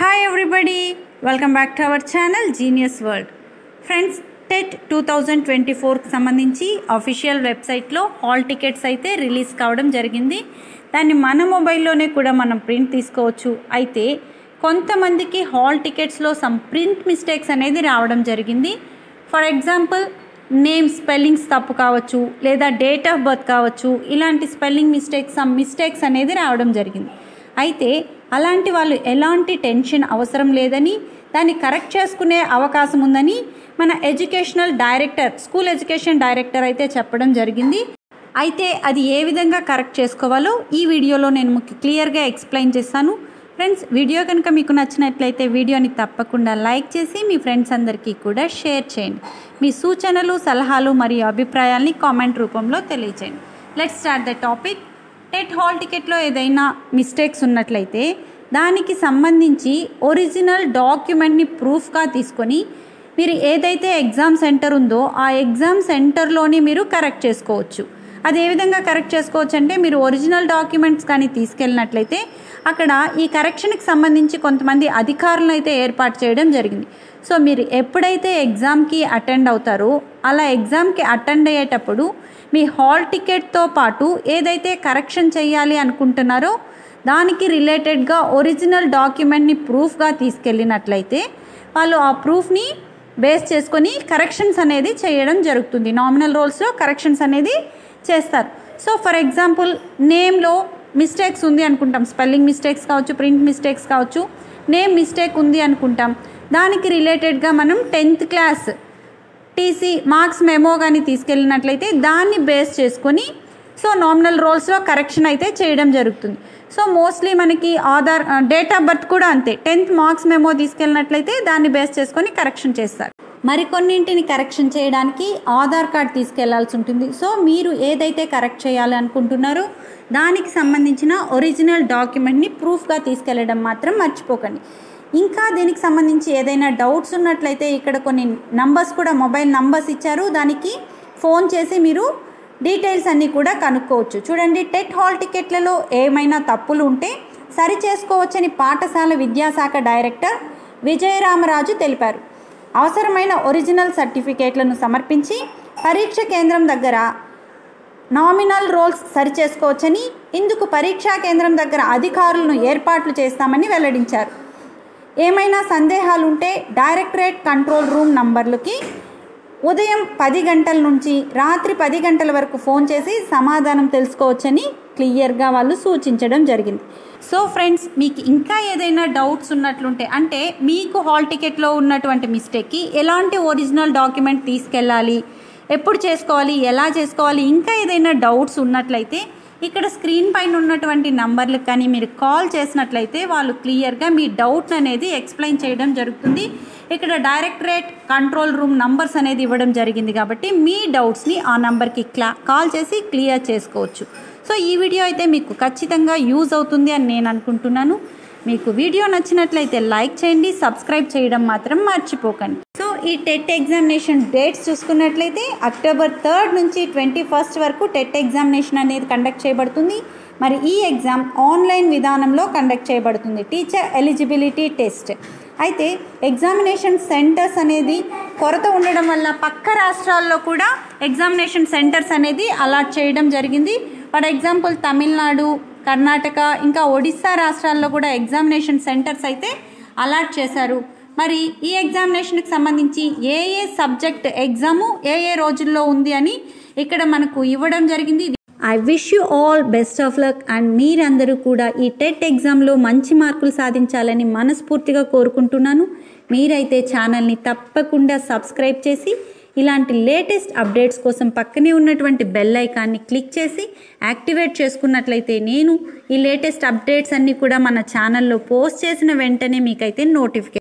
hi everybody welcome back to our channel genius world friends TET two thousand twenty ఫోర్కి సంబంధించి official వెబ్సైట్లో hall tickets అయితే release కావడం జరిగింది దాన్ని మన మొబైల్లోనే కూడా మనం ప్రింట్ తీసుకోవచ్చు అయితే కొంతమందికి హాల్ టికెట్స్లో సమ్ ప్రింట్ మిస్టేక్స్ అనేది రావడం జరిగింది ఫర్ ఎగ్జాంపుల్ నేమ్ స్పెల్లింగ్స్ తప్పు కావచ్చు లేదా డేట్ ఆఫ్ బర్త్ కావచ్చు ఇలాంటి స్పెల్లింగ్ మిస్టేక్స్ సమ్ మిస్టేక్స్ అనేది రావడం జరిగింది అయితే అలాంటి వాళ్ళు ఎలాంటి టెన్షన్ అవసరం లేదని దాన్ని కరెక్ట్ చేసుకునే అవకాశం ఉందని మన educational director school education director అయితే చెప్పడం జరిగింది అయితే అది ఏ విధంగా కరెక్ట్ చేసుకోవాలో ఈ వీడియోలో నేను మీకు క్లియర్గా ఎక్స్ప్లెయిన్ చేస్తాను ఫ్రెండ్స్ వీడియో కనుక మీకు నచ్చినట్లయితే వీడియోని తప్పకుండా లైక్ చేసి మీ ఫ్రెండ్స్ అందరికీ కూడా షేర్ చేయండి మీ సూచనలు సలహాలు మరియు అభిప్రాయాల్ని కామెంట్ రూపంలో తెలియచేయండి let's start the topic TET hall టికెట్లో ఏదైనా మిస్టేక్స్ ఉన్నట్లయితే దానికి సంబంధించి ఒరిజినల్ డాక్యుమెంట్ని ప్రూఫ్గా తీసుకొని మీరు ఏదైతే ఎగ్జామ్ సెంటర్ ఉందో ఆ ఎగ్జామ్ సెంటర్లోని మీరు కరెక్ట్ చేసుకోవచ్చు అది ఏ విధంగా కరెక్ట్ చేసుకోవచ్చు అంటే మీరు ఒరిజినల్ డాక్యుమెంట్స్ కానీ తీసుకెళ్ళినట్లయితే అక్కడ ఈ కరెక్షన్కి సంబంధించి కొంతమంది అధికారులను అయితే ఏర్పాటు చేయడం జరిగింది సో మీరు ఎప్పుడైతే ఎగ్జామ్కి అటెండ్ అవుతారో అలా ఎగ్జామ్కి అటెండ్ అయ్యేటప్పుడు మీ హాల్ టికెట్తో పాటు ఏదైతే కరెక్షన్ చేయాలి అనుకుంటున్నారో దానికి రిలేటెడ్గా ఒరిజినల్ డాక్యుమెంట్ని ప్రూఫ్గా తీసుకెళ్ళినట్లయితే వాళ్ళు ఆ ప్రూఫ్ని బేస్ చేసుకొని కరెక్షన్స్ అనేది చేయడం జరుగుతుంది నామినల్ రోల్స్లో కరెక్షన్స్ అనేది చేస్తారు సో ఫర్ ఎగ్జాంపుల్ నేమ్లో మిస్టేక్స్ ఉంది అనుకుంటాం స్పెల్లింగ్ మిస్టేక్స్ కావచ్చు ప్రింట్ మిస్టేక్స్ కావచ్చు నేమ్ మిస్టేక్ ఉంది అనుకుంటాం దానికి రిలేటెడ్గా మనం tenth class TC marks memo కానీ తీసుకెళ్ళినట్లయితే దాన్ని బేస్ చేసుకొని సో నామినల్ రోల్స్లో కరెక్షన్ అయితే చేయడం జరుగుతుంది సో మోస్ట్లీ మనకి ఆధార్ డేట్ ఆఫ్ బర్త్ కూడా అంతే టెన్త్ మార్క్స్ మెమో తీసుకెళ్ళినట్లయితే దాన్ని బేస్ చేసుకొని కరెక్షన్ చేస్తారు మరికొన్నింటిని కరెక్షన్ చేయడానికి ఆధార్ కార్డ్ తీసుకెళ్లాల్సి ఉంటుంది సో మీరు ఏదైతే కరెక్ట్ చేయాలి అనుకుంటున్నారో దానికి సంబంధించిన ఒరిజినల్ డాక్యుమెంట్ని ప్రూఫ్గా తీసుకెళ్ళడం మాత్రం మర్చిపోకండి ఇంకా దీనికి సంబంధించి ఏదైనా డౌట్స్ ఉన్నట్లయితే ఇక్కడ కొన్ని నంబర్స్ కూడా మొబైల్ నంబర్స్ ఇచ్చారు దానికి ఫోన్ చేసి మీరు డీటెయిల్స్ అన్నీ కూడా కనుక్కోవచ్చు చూడండి టెట్ హాల్ టికెట్లలో ఏమైనా తప్పులు ఉంటే సరి చేసుకోవచ్చని పాఠశాల విద్యాశాఖ డైరెక్టర్ విజయరామరాజు తెలిపారు అవసరమైన ఒరిజినల్ సర్టిఫికేట్లను సమర్పించి పరీక్ష కేంద్రం దగ్గర నామినల్ రోల్స్ సరిచేసుకోవచ్చని ఇందుకు పరీక్షా కేంద్రం దగ్గర అధికారులను ఏర్పాట్లు చేస్తామని వెల్లడించారు ఏమైనా సందేహాలుంటే డైరెక్టరేట్ కంట్రోల్ రూమ్ నంబర్లకి ఉదయం పది గంటల నుంచి రాత్రి పది గంటల వరకు ఫోన్ చేసి సమాధానం తెలుసుకోవచ్చని క్లియర్గా వాళ్ళు సూచించడం జరిగింది సో ఫ్రెండ్స్ మీకు ఇంకా ఏదైనా డౌట్స్ ఉన్నట్లుంటే అంటే మీకు హాల్ టికెట్లో ఉన్నటువంటి మిస్టేక్కి ఎలాంటి ఒరిజినల్ డాక్యుమెంట్ తీసుకెళ్ళాలి ఎప్పుడు చేసుకోవాలి ఎలా చేసుకోవాలి ఇంకా ఏదైనా డౌట్స్ ఉన్నట్లయితే ఇక్కడ స్క్రీన్ పైన ఉన్నటువంటి నంబర్లకు కానీ మీరు కాల్ చేసినట్లయితే వాళ్ళు క్లియర్గా మీ డౌట్ అనేది ఎక్స్ప్లెయిన్ చేయడం జరుగుతుంది ఇక్కడ డైరెక్టరేట్ కంట్రోల్ రూమ్ నంబర్స్ అనేది ఇవ్వడం జరిగింది కాబట్టి మీ డౌట్స్ని ఆ నంబర్కి క్లా కాల్ చేసి క్లియర్ చేసుకోవచ్చు సో ఈ వీడియో అయితే మీకు ఖచ్చితంగా యూజ్ అవుతుంది అని నేను అనుకుంటున్నాను మీకు వీడియో నచ్చినట్లయితే లైక్ చేయండి సబ్స్క్రైబ్ చేయడం మాత్రం మర్చిపోకండి సో ఈ టెట్ ఎగ్జామినేషన్ డేట్స్ చూసుకున్నట్లయితే అక్టోబర్ థర్డ్ నుంచి ట్వంటీ ఫస్ట్ వరకు టెట్ ఎగ్జామినేషన్ అనేది కండక్ట్ చేయబడుతుంది మరి ఈ ఎగ్జామ్ ఆన్లైన్ విధానంలో కండక్ట్ చేయబడుతుంది టీచర్ ఎలిజిబిలిటీ టెస్ట్ అయితే ఎగ్జామినేషన్ సెంటర్స్ అనేది కొరత ఉండడం వల్ల పక్క రాష్ట్రాల్లో కూడా ఎగ్జామినేషన్ సెంటర్స్ అనేది అలాట్ చేయడం జరిగింది ఫర్ ఎగ్జాంపుల్ తమిళనాడు కర్ణాటక ఇంకా ఒడిస్సా రాష్ట్రాల్లో కూడా ఎగ్జామినేషన్ సెంటర్స్ అయితే అలాట్ చేశారు మరి ఈ ఎగ్జామినేషన్కి సంబంధించి ఏ ఏ సబ్జెక్ట్ ఎగ్జాము ఏ ఏ రోజుల్లో ఉంది అని ఇక్కడ మనకు ఇవ్వడం జరిగింది I wish you all best of luck and మీరందరూ కూడా ఈ టెట్ ఎగ్జామ్లో మంచి మార్కులు సాధించాలని మనస్ఫూర్తిగా కోరుకుంటున్నాను మీరైతే ఛానల్ని తప్పకుండా సబ్స్క్రైబ్ చేసి ఇలాంటి లేటెస్ట్ అప్డేట్స్ కోసం పక్కనే ఉన్నటువంటి బెల్ ఐకాన్ని క్లిక్ చేసి యాక్టివేట్ చేసుకున్నట్లయితే నేను ఈ లేటెస్ట్ అప్డేట్స్ అన్నీ కూడా మన ఛానల్లో పోస్ట్ చేసిన వెంటనే మీకైతే నోటిఫికేషన్